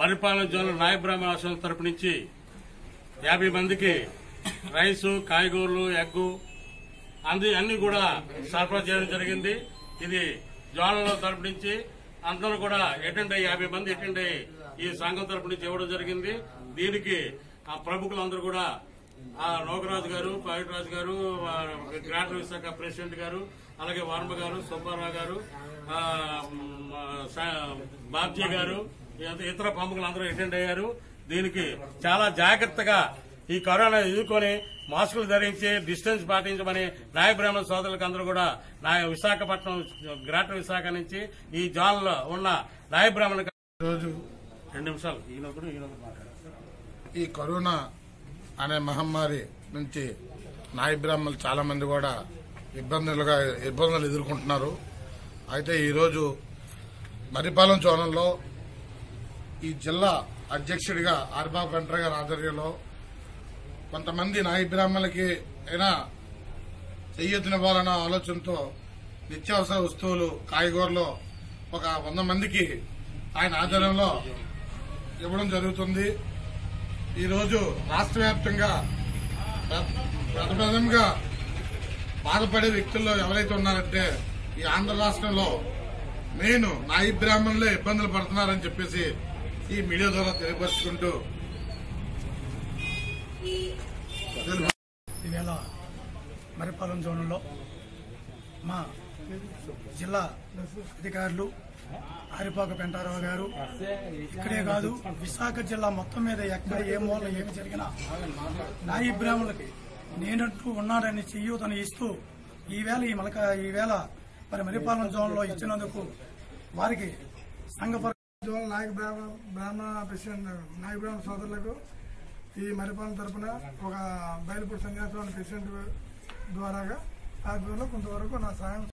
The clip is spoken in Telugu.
మరిపాలెం జోన్ నాయ బ్రాహ్మణ ఆశ్రమం తరపు నుంచి యాభై మందికి రైసు కాయగూరలు ఎగ్గు అంది అన్ని కూడా సరఫరా చేయడం జరిగింది ఇది జోన్ల తరపు నుంచి అందరూ కూడా అటెండ్ అయ్యి యాభై మంది అటెండ్ అయ్యి ఈ సంఘం తరపు నుంచి ఇవ్వడం జరిగింది దీనికి ఆ ప్రముఖులందరూ కూడా ఆ లోకరాజు గారు రాజు గారు ఆ గ్రాంటర్ విశాఖ ప్రెసిడెంట్ గారు అలాగే వర్మ గారు సుబ్బారావు గారు ఆ, మ్, సా- బాబ్జీ గారు ఇత- ఇతర ప్రముఖులు అందరూ అటెండ్ అయ్యారు దీనికి చాలా జాగ్రత్తగా ఈ కరోనా ఎదుర్కొని మాస్కులు ధరించి డిస్టెన్స్ పాటించమని నాయ బ్రాహ్మణ సోదరులకు అందరూ కూడా నా విశాఖపట్నం గ్రేటర్ విశాఖ నుంచి ఈ జోన్ లో ఉన్న నాయ బ్రాహ్మణ ఈరోజు రెండు నిమిషాలు ఈయన ఒకడు, ఈయన ఒకడు మాట్లాడారు. ఈ కరోనా అనే మహమ్మారి నుంచి నాయ బ్రాహ్మణులు చాలా మంది కూడా ఇబ్బందులుగా ఇబ్బందులు ఎదుర్కొంటున్నారు అయితే ఈరోజు మరిపాలెం చోనంలో ఈ జిల్లా అధ్యక్షుడిగా ఆర్బాబు వెంట్ర గారి ఆధ్వర్యంలో కొంతమంది నాయ బ్రాహ్మణులకి అయినా చెయ్యొద్దినివ్వాలన్న ఆలోచనతో నిత్యావసర వస్తువులు కాయగూరలు ఒక వంద మందికి ఆయన ఆధ్వర్యంలో ఇవ్వడం జరుగుతుంది ఈరోజు రాష్ట్ర వ్యాప్తంగా ప్రథమంగా బాధపడే వ్యక్తుల్లో ఎవరైతే ఉన్నారంటే ఈ ఆంధ్ర రాష్ట్రంలో మెయిన్ నాయి బ్రాహ్మణులే ఇబ్బందులు పడుతున్నారని చెప్పేసి ఈ మీడియా ద్వారా తెలియపరుచుకుంటూ ఈవేళ మరిపాలెం జోన్లో మా జిల్లా అధికారులు ఆరిపాక పెంటారావు గారు ఇక్కడే కాదు విశాఖ జిల్లా మొత్తం మీద ఎక్కడ ఏ మూల ఏమి జరిగినా నాయి బ్రాహ్మణులకి నేనంటూ ఉన్నాడని చెయ్యూతను ఇస్తూ ఈవేళ ఈ మలక ఈవేళ మరి మరిపాలెం జోన్లో ఇచ్చినందుకు వారికి సంఘపర జోన్ నాయక బ్రాహ్మణ బ్రాహ్మణ ప్రెసిడెంట్ నాయక బ్రాహ్మణ సోదరులకు ఈ మరిపాలన తరపున ఒక బయలుపూడి సన్యాసం ప్రెసిడెంట్ ద్వారాగా ఆధ్వర్యంలో కొంతవరకు నా సాయం